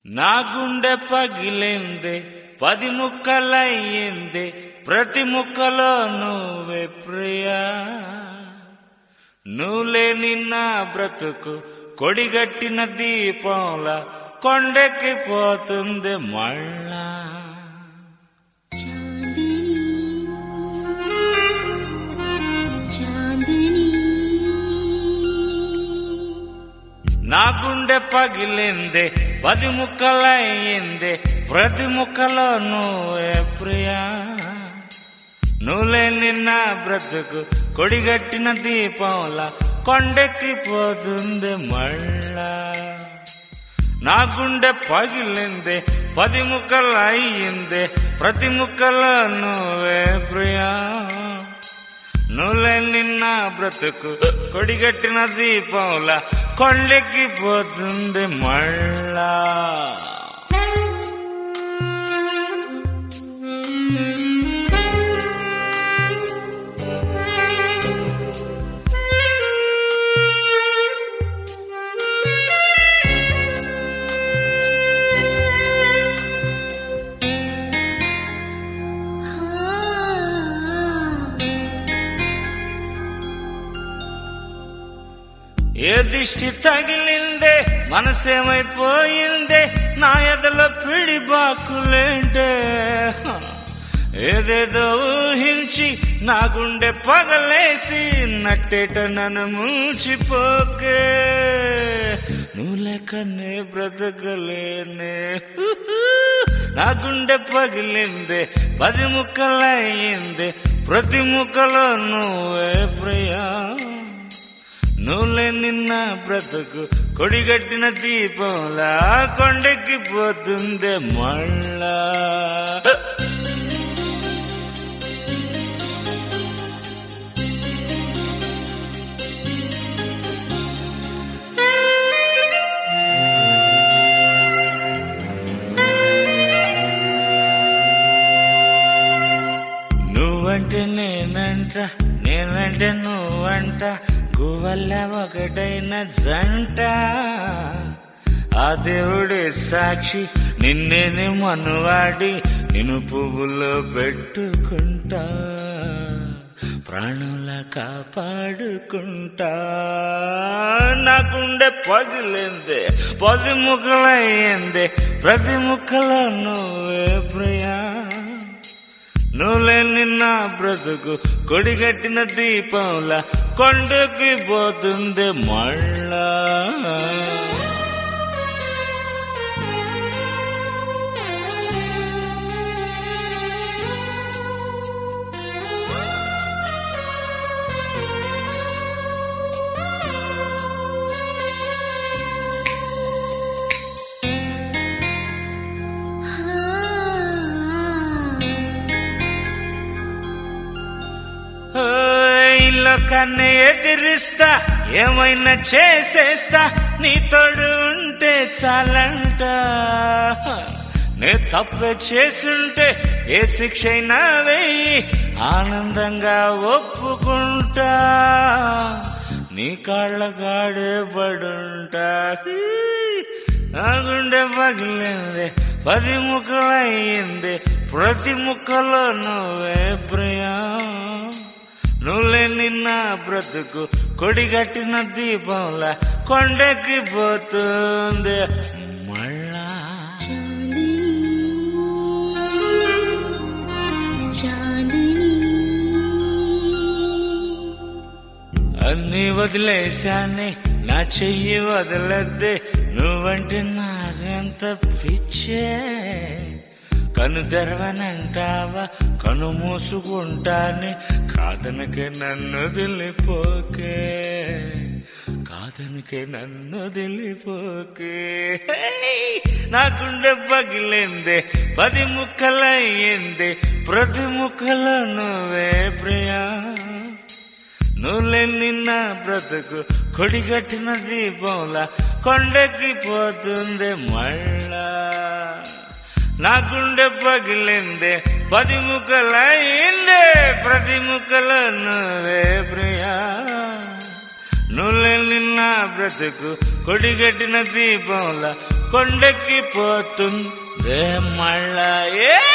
నా గుండె పగిలింది పది ముక్కలయ్యింది ప్రతి ముక్కలో నువ్వే ప్రియా నువ్వులేని నా బ్రతుకు కొడిగట్టిన దీపంలా కొండెక్కిపోతుంది మళ్ళా చాందిని నా గుండె పగిలింది పది ముక్కలయ్యింది ప్రతి ముక్కలో నువ్వే ప్రియా నువ్వులేని నా బ్రతుకు కొడిగట్టిన దీపంలా కొండెక్కిపోతుంది మళ్ళా నా గుండె పగిలింది పది ముక్కలు అయ్యింది ప్రతి ముక్కలో నువ్వే ప్రియా నువ్వులేని నా బ్రతుకు కొడిగట్టిన దీపంలా కొండెక్కిపోతుంది మళ్ళా ఏ దిష్టి తగిలిందే మనసేమైపోయిందే నా ఎదలో పిడి బాకులేంటే ఏదేదో ఊహించి నా గుండె పగలేసి నట్టేట నన్ను మూచిపోకే నువ్వు లేకనే బ్రతకలేనే నా గుండె పగిలిందే పది ముక్కలయ్యింది ప్రతి ముక్కలో నువ్వే ప్రియా నువ్వులే నిన్న బ్రతుకు కొడిగట్టిన దీపంలా కొండెక్కి పోతుంది మళ్ళా నువ్వంటే నేనంట నేనంటే నువ్వంట గువల్ల ఒకటైన జంట ఆ దేవుడే సాక్షి నిన్నేని మనువాడి నిన్ను పువ్వులో పెట్టుకుంటా ప్రాణుల కాపాడుకుంటా నా గుండె పగిలింది పది ముక్కలయ్యింది ప్రతి ముక్కలో నువ్వే ప్రియా నువ్వులేని నా బ్రతుకు కొడిగట్టిన దీపంలా కొండకి పోతుంది మళ్ళా ఓయ్, లోకాన్ని ఎదిరిస్తా ఏమైనా చేసేస్తా నీ తోడు ఉంటే చాలంట నే తప్పే చేసుంటే ఏ శిక్ష అయినా వేయి ఆనందంగా ఒప్పుకుంటా నీ కాళ్ళ గాడే పడుంటా నా గుండె పగిలింది పది ముక్కలయ్యింది ప్రతి ముక్కలో నువ్వే ప్రియా నువ్వులేని నా బ్రతుకు కొడిగట్టిన దీపంలా కొండకి పోతుంది మళ్ళా చాందిని అన్ని వదిలేశానే నా చెయ్యి వదలద్దే నువ్వంటే నాగంత పిచ్చే కను తెరవనంటావా కను మూసుకుంటానే కాదనకే నన్ను వదిలిపోకే కాదనకే నన్ను వదిలిపోకే నా గుండె పగిలింది పది ముక్కలయ్యింది ప్రతి ముక్కలో నువ్వే ప్రియా నువ్వులేని నా బ్రతుకు కొడిగట్టిన దీపంలా కొండెక్కి పోతుంది మళ్ళా నా గుండె పగిలింది పది ముక్కలయ్యింది ప్రతి ముక్కలో నువ్వే ప్రియా నువ్వులేని నా బ్రతుకు కొడిగట్టిన దీపంలా కొండెక్కి పోతుందే మళ్ళా ఏ